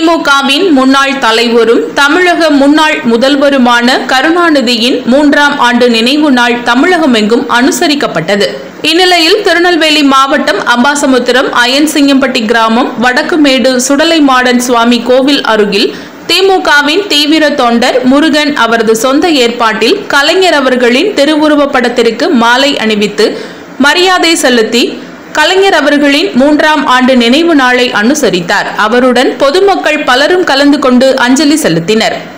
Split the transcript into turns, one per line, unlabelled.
திமுகவின் முன்னாள் தலைவரும் தமிழக முன்னாள் முதல்வருமான கருணாநிதியின் மூன்றாம் ஆண்டு நினைவு நாள் தமிழகமெங்கும் அனுசரிக்கப்பட்டது இந்நிலையில் திருநெல்வேலி மாவட்டம் அம்பாசமுத்திரம் அயன்சிங்கம்பட்டி கிராமம் வடக்குமேடு சுடலைமாடன் சுவாமி கோவில் அருகில் திமுகவின் தீவிர தொண்டர் முருகன் அவரது சொந்த ஏற்பாட்டில் கலைஞர் அவர்களின் திருவுருவப் படத்திற்கு மாலை அணிவித்து மரியாதை செலுத்தி கலைஞர் அவர்களின் மூன்றாம் ஆண்டு நினைவு நாளை அனுசரித்தார் அவருடன் பொதுமக்கள் பலரும் கலந்து கொண்டு அஞ்சலி செலுத்தினர்